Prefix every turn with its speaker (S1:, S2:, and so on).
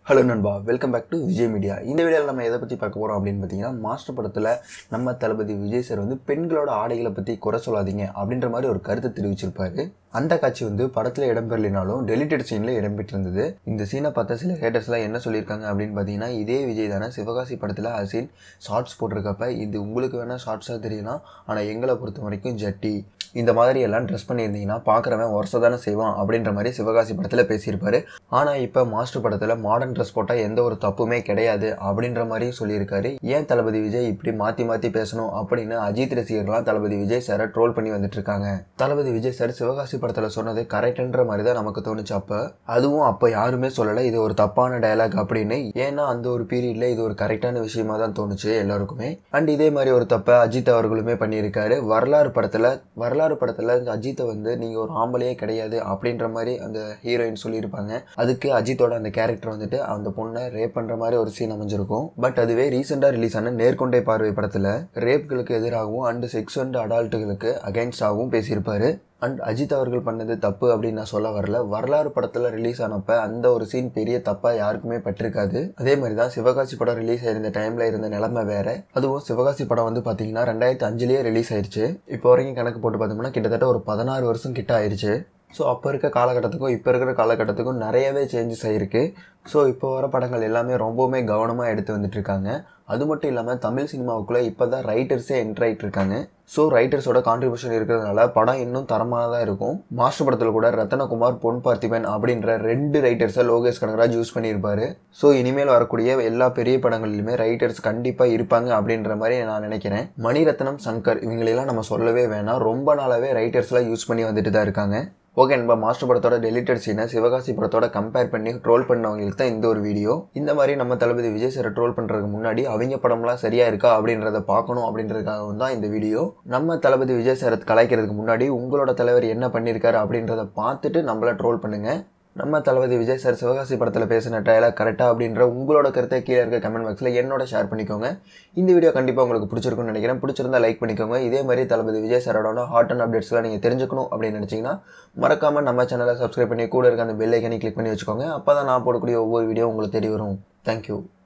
S1: hello நண்பா welcome back to Vijay media இந்த வீடியோவில் நம்ம எதை பற்றி பார்க்க போகிறோம் அப்படின்னு பார்த்தீங்கன்னா மாஸ்டர் படத்தில் நம்ம தளபதி விஜய் சார் வந்து பெண்களோட ஆடைகளை பற்றி குறை சொல்லாதீங்க அப்படின்ற மாதிரி ஒரு கருத்தை தெரிவிச்சிருப்பாரு அந்த காட்சி வந்து படத்தில் இடம்பெறலினாலும் டெலிட்டட் சீனில் இடம்பெற்றிருந்தது இந்த சீனை பார்த்த சில ஹேட்டர்ஸ்லாம் என்ன சொல்லியிருக்காங்க அப்படின்னு பார்த்தீங்கன்னா இதே விஜய் தானே சிவகாசி படத்தில் அசின் ஷார்ட்ஸ் போட்டிருக்கப்ப இது உங்களுக்கு வேணால் ஷார்ட்ஸாக தெரியலாம் ஆனால் எங்களை பொறுத்த வரைக்கும் ஜட்டி இந்த மாதிரி எல்லாம் ட்ரெஸ் பண்ணியிருந்தீங்கன்னா பார்க்குறவன் வருஷம் தானே செய்வான் அப்படின்ற மாதிரி சிவகாசி படத்தில் பேசியிருப்பாரு ஆனால் இப்போ மாஸ்டர் படத்தில் மாடர்ன் ட்ரெஸ் போட்டால் எந்த ஒரு தப்புமே கிடையாது அப்படின்ற மாதிரியும் சொல்லியிருக்காரு ஏன் தளபதி விஜய் இப்படி மாற்றி மாற்றி பேசணும் அப்படின்னு அஜித் ரசிகர்லாம் தளபதி விஜய் சாரை ட்ரோல் பண்ணி வந்துட்டு இருக்காங்க தளபதி விஜய் சார் சிவகாசி படத்தில் சொன்னது கரெக்டுன்ற மாதிரி தான் நமக்கு தோணுச்சு அப்போ அதுவும் அப்போ யாருமே சொல்லலை இது ஒரு தப்பான டயலாக் அப்படின்னு ஏன்னா அந்த ஒரு பீரியடில் இது ஒரு கரெக்டான விஷயமா தான் தோணுச்சு எல்லாருக்குமே அண்ட் இதே மாதிரி ஒரு தப்பை அஜித் அவர்களுமே பண்ணியிருக்காரு வரலாறு படத்தில் வரலாறு படத்தில் அஜித்தை வந்து நீங்கள் ஒரு ஆம்பளையே கிடையாது அப்படின்ற மாதிரி அந்த ஹீரோயின் சொல்லியிருப்பாங்க அதுக்கு அஜித்தோட அந்த கேரக்டர் வந்துட்டு அந்த பொண்ணை ரேப் பண்ணுற மாதிரி ஒரு சீன் அமைஞ்சிருக்கும் பட் அதுவே ரீசெண்டாக ரிலீஸ் ஆன நேர்கொண்டே பார்வை படத்தில் ரேப்களுக்கு எதிராகவும் அண்ட் செக்ஸ் அண்ட் அடால்ட்டுகளுக்கு அகைன்ஸ்டாகவும் பேசியிருப்பாரு அண்ட் அஜித் அவர்கள் பண்ணது தப்பு அப்படின்னு நான் சொல்ல வரல வரலாறு படத்தில் ரிலீஸ் ஆனப்ப அந்த ஒரு சீன் பெரிய தப்பாக யாருக்குமே பட்டிருக்காது அதே மாதிரி தான் சிவகாசி படம் ரிலீஸ் ஆயிருந்த டைமில் இருந்த நிலைமை வேற அதுவும் சிவகாசி படம் வந்து பார்த்தீங்கன்னா ரெண்டாயிரத்தி அஞ்சுலேயே ரிலீஸ் ஆயிருச்சு இப்போ வரைக்கும் கணக்கு போட்டு பார்த்தோம்னா கிட்டத்தட்ட ஒரு பதினாறு வருஷம் கிட்ட ஆயிருச்சு ஸோ அப்போ இருக்க காலகட்டத்துக்கும் இப்போ இருக்கிற காலகட்டத்துக்கும் நிறையவே சேஞ்சஸ் ஆகிருக்கு ஸோ இப்போ வர படங்கள் எல்லாமே ரொம்பவுமே கவனமாக எடுத்து வந்துட்டு இருக்காங்க அது மட்டும் இல்லாமல் தமிழ் சினிமாவுக்குள்ளே இப்போ தான் ரைட்டர்ஸே என்ட்ரு ஆகிட்டு இருக்காங்க ஸோ ரைட்டர்ஸோட கான்ட்ரிபியூஷன் இருக்கிறதுனால படம் இன்னும் தரமானதாக இருக்கும் மாஸ்டர் படத்தில் கூட ரத்தனகுமார் பொன் பார்த்திபன் அப்படின்ற ரெண்டு ரைட்டர்ஸை லோகேஷ் கனகராஜ் யூஸ் பண்ணியிருப்பாரு ஸோ இனிமேல் வரக்கூடிய எல்லா பெரிய படங்களிலுமே ரைட்டர்ஸ் கண்டிப்பாக இருப்பாங்க அப்படின்ற மாதிரி நான் நினைக்கிறேன் மணிரத்னம் சங்கர் இவங்களெல்லாம் நம்ம சொல்லவே வேணாம் ரொம்ப நாளாகவே ரைட்டர்ஸ்லாம் யூஸ் பண்ணி வந்துட்டு தான் இருக்காங்க ஓகே நம்ம மாஸ்டர் படத்தோட டெலிட்டட் சீனை சிவகாசி படத்தோட கம்பேர் பண்ணி ட்ரோல் பண்ணவங்களுக்கு தான் இந்த ஒரு வீடியோ இந்த மாதிரி நம்ம தளபதி விஜய் சாரை ட்ரோல் பண்ணுறதுக்கு முன்னாடி அவங்க படம்லாம் சரியாக இருக்கா அப்படின்றத பார்க்கணும் அப்படின்றதுக்காக தான் இந்த வீடியோ நம்ம தளபதி விஜய் சாரை கலாய்க்கிறதுக்கு முன்னாடி உங்களோட தலைவர் என்ன பண்ணியிருக்காரு அப்படின்றத பார்த்துட்டு நம்மள ட்ரோல் பண்ணுங்கள் நம்ம தளபதி விஜய் சார் சிவகாசி படத்தில் பேசின டயலாக் கரெக்டாக அப்படின்ற உங்களோட கருத்தை கீழே இருக்க கமெண்ட் பாக்ஸில் என்னோட ஷேர் பண்ணிக்கோங்க இந்த வீடியோ கண்டிப்பாக உங்களுக்கு பிடிச்சிருக்கும்னு நினைக்கிறேன் பிடிச்சிருந்தா லைக் பண்ணிக்கோங்க இதே மாதிரி தளபதி விஜய் சாரோட ஹாட் அண்ட் அப்டேட்ஸ்லாம் நீங்கள் தெரிஞ்சுக்கணும் அப்படின்னு நினச்சிங்கன்னா மறக்காமல் நம்ம சேனலை சப்ஸ்கிரைப் பண்ணி கூட இருக்க அந்த பெல் ஐக்கனை கிளிக் பண்ணி வச்சுக்கோங்க அப்போ தான் நான் போடக்கூடிய ஒவ்வொரு வீடியோ உங்களுக்கு தெரிய வரும் தேங்க்யூ